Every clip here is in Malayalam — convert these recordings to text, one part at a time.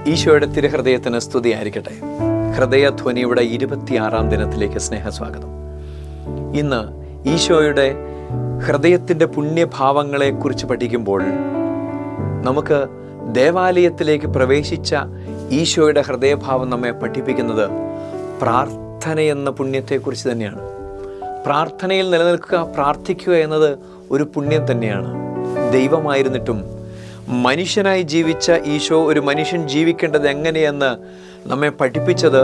ഈശോയുടെ തിരുഹൃദയത്തിന് സ്തുതിയായിരിക്കട്ടെ ഹൃദയധ്വനിയുടെ ഇരുപത്തിയാറാം ദിനത്തിലേക്ക് സ്നേഹസ്വാഗതം ഇന്ന് ഈശോയുടെ ഹൃദയത്തിൻ്റെ പുണ്യഭാവങ്ങളെക്കുറിച്ച് പഠിക്കുമ്പോൾ നമുക്ക് ദേവാലയത്തിലേക്ക് പ്രവേശിച്ച ഈശോയുടെ ഹൃദയഭാവം നമ്മെ പഠിപ്പിക്കുന്നത് പ്രാർത്ഥന എന്ന പുണ്യത്തെക്കുറിച്ച് തന്നെയാണ് പ്രാർത്ഥനയിൽ നിലനിൽക്കുക പ്രാർത്ഥിക്കുക എന്നത് ഒരു പുണ്യം തന്നെയാണ് ദൈവമായിരുന്നിട്ടും മനുഷ്യനായി ജീവിച്ച ഈശോ ഒരു മനുഷ്യൻ ജീവിക്കേണ്ടത് എങ്ങനെയെന്ന് നമ്മെ പഠിപ്പിച്ചത്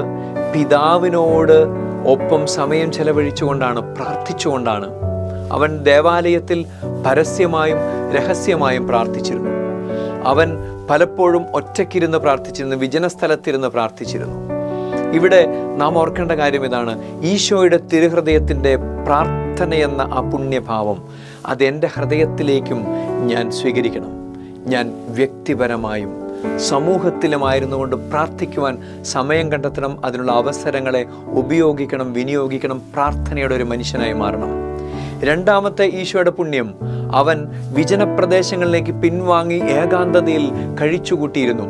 പിതാവിനോട് ഒപ്പം സമയം ചെലവഴിച്ചുകൊണ്ടാണ് പ്രാർത്ഥിച്ചുകൊണ്ടാണ് അവൻ ദേവാലയത്തിൽ പരസ്യമായും രഹസ്യമായും പ്രാർത്ഥിച്ചിരുന്നു അവൻ പലപ്പോഴും ഒറ്റയ്ക്കിരുന്ന് പ്രാർത്ഥിച്ചിരുന്നു വിജനസ്ഥലത്തിരുന്ന് പ്രാർത്ഥിച്ചിരുന്നു ഇവിടെ നാം ഓർക്കേണ്ട കാര്യം ഇതാണ് ഈശോയുടെ തിരുഹൃദയത്തിൻ്റെ പ്രാർത്ഥന എന്ന ആ പുണ്യഭാവം അത് എൻ്റെ ഹൃദയത്തിലേക്കും ഞാൻ സ്വീകരിക്കണം ഞാൻ വ്യക്തിപരമായും സമൂഹത്തിലുമായിരുന്നുകൊണ്ട് പ്രാർത്ഥിക്കുവാൻ സമയം കണ്ടെത്തണം അതിനുള്ള അവസരങ്ങളെ ഉപയോഗിക്കണം വിനിയോഗിക്കണം പ്രാർത്ഥനയുടെ ഒരു മനുഷ്യനായി മാറണം രണ്ടാമത്തെ ഈശോയുടെ പുണ്യം അവൻ വിജനപ്രദേശങ്ങളിലേക്ക് പിൻവാങ്ങി ഏകാന്തതയിൽ കഴിച്ചുകൂട്ടിയിരുന്നു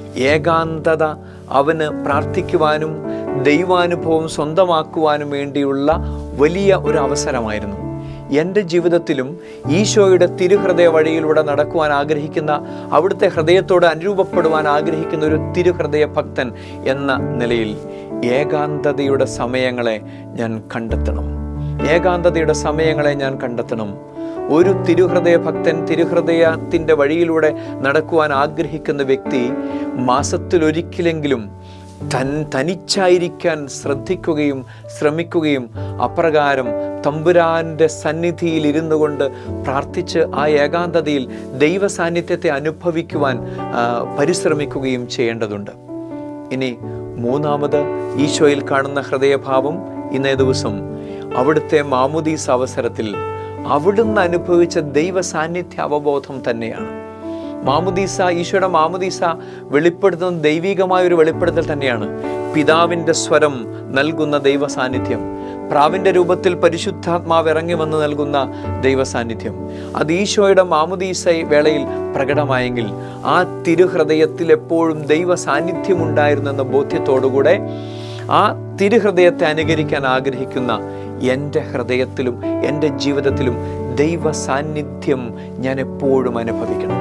ഏകാന്തത അവന് പ്രാർത്ഥിക്കുവാനും ദൈവാനുഭവം സ്വന്തമാക്കുവാനും വേണ്ടിയുള്ള വലിയ ഒരു അവസരമായിരുന്നു എൻ്റെ ജീവിതത്തിലും ഈശോയുടെ തിരുഹൃദയ വഴിയിലൂടെ നടക്കുവാൻ ആഗ്രഹിക്കുന്ന അവിടുത്തെ ഹൃദയത്തോട് അനുരൂപപ്പെടുവാൻ ആഗ്രഹിക്കുന്ന ഒരു തിരുഹൃദയ ഭക്തൻ എന്ന നിലയിൽ ഏകാന്തതയുടെ സമയങ്ങളെ ഞാൻ കണ്ടെത്തണം ഏകാന്തതയുടെ സമയങ്ങളെ ഞാൻ കണ്ടെത്തണം ഒരു തിരുഹൃദയ ഭക്തൻ തിരുഹൃദയത്തിൻ്റെ വഴിയിലൂടെ നടക്കുവാൻ ആഗ്രഹിക്കുന്ന വ്യക്തി മാസത്തിലൊരിക്കലെങ്കിലും തൻ തനിച്ചായിരിക്കാൻ ശ്രദ്ധിക്കുകയും ശ്രമിക്കുകയും അപ്രകാരം തമ്പുരാൻ്റെ സന്നിധിയിൽ ഇരുന്നു കൊണ്ട് പ്രാർത്ഥിച്ച് ആ ഏകാന്തതയിൽ ദൈവ സാന്നിധ്യത്തെ അനുഭവിക്കുവാൻ ആ, പരിശ്രമിക്കുകയും ചെയ്യേണ്ടതുണ്ട് ഇനി മൂന്നാമത് ഈശോയിൽ കാണുന്ന ഹൃദയഭാവം ഇന്നേ ദിവസം അവിടുത്തെ മാമുദീസ് അവസരത്തിൽ അവിടുന്ന് അനുഭവിച്ച ദൈവ സാന്നിധ്യ അവബോധം തന്നെയാണ് മാമുദീസ ഈശോയുടെ മാമുദീസ വെളിപ്പെടുത്തുന്ന ദൈവികമായ ഒരു വെളിപ്പെടുത്തൽ തന്നെയാണ് പിതാവിൻ്റെ സ്വരം നൽകുന്ന ദൈവ സാന്നിധ്യം പ്രാവിൻ്റെ രൂപത്തിൽ പരിശുദ്ധാത്മാവ് ഇറങ്ങി വന്ന് നൽകുന്ന ദൈവ സാന്നിധ്യം അത് ഈശോയുടെ മാമുദീസ വേളയിൽ പ്രകടമായെങ്കിൽ ആ തിരുഹൃദയത്തിൽ എപ്പോഴും ദൈവ സാന്നിധ്യം ഉണ്ടായിരുന്നെന്ന ബോധ്യത്തോടുകൂടെ ആ തിരുഹൃദയത്തെ അനുകരിക്കാൻ ആഗ്രഹിക്കുന്ന എൻ്റെ ഹൃദയത്തിലും എൻ്റെ ജീവിതത്തിലും ദൈവ സാന്നിധ്യം ഞാൻ എപ്പോഴും അനുഭവിക്കണം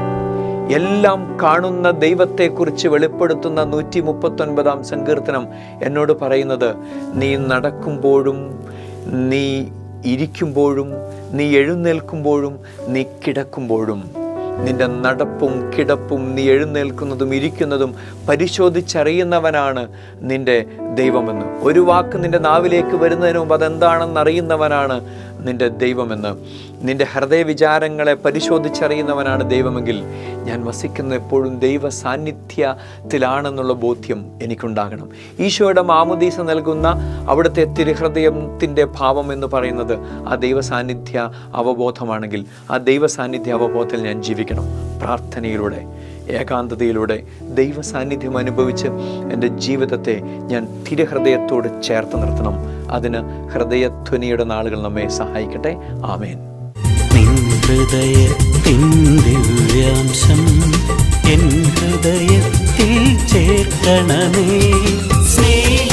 എല്ലാം കാണുന്ന ദൈവത്തെക്കുറിച്ച് വെളിപ്പെടുത്തുന്ന നൂറ്റി മുപ്പത്തൊൻപതാം സങ്കീർത്തനം എന്നോട് പറയുന്നത് നീ നടക്കുമ്പോഴും നീ ഇരിക്കുമ്പോഴും നീ എഴുന്നേൽക്കുമ്പോഴും നീ കിടക്കുമ്പോഴും നിന്റെ നടപ്പും കിടപ്പും നീ എഴുന്നേൽക്കുന്നതും ഇരിക്കുന്നതും പരിശോധിച്ചറിയുന്നവനാണ് നിന്റെ ദൈവമെന്ന് ഒരു വാക്ക് നിന്റെ നാവിലേക്ക് വരുന്നതിന് മുമ്പ് അതെന്താണെന്ന് അറിയുന്നവനാണ് നിന്റെ ദൈവമെന്ന് നിന്റെ ഹൃദയ വിചാരങ്ങളെ പരിശോധിച്ചറിയുന്നവനാണ് ദൈവമെങ്കിൽ ഞാൻ വസിക്കുന്ന എപ്പോഴും ദൈവ സാന്നിധ്യത്തിലാണെന്നുള്ള ബോധ്യം എനിക്കുണ്ടാകണം ഈശോയുടെ മാമുദീസ നൽകുന്ന അവിടുത്തെ തിരുഹൃദയത്തിൻ്റെ ഭാവം എന്ന് പറയുന്നത് ആ ദൈവ സാന്നിധ്യ അവബോധമാണെങ്കിൽ ആ ദൈവ സാന്നിധ്യ അവബോധത്തിൽ ഞാൻ ജീവിക്കണം പ്രാർത്ഥനയിലൂടെ ഏകാന്തതയിലൂടെ ദൈവ സാന്നിധ്യം അനുഭവിച്ച് എൻ്റെ ജീവിതത്തെ ഞാൻ തിരുഹൃദയത്തോട് ചേർത്ത് നിർത്തണം അതിന് ഹൃദയധ്വനിയുടെ നാളുകൾ നമ്മെ സഹായിക്കട്ടെ ആമേൻ നിൻ ഹൃദയത്തിൻ ദിവ്യാംശം എൻ ഹൃദയത്തിൽ ചേർക്കണമേ സ്നേഹ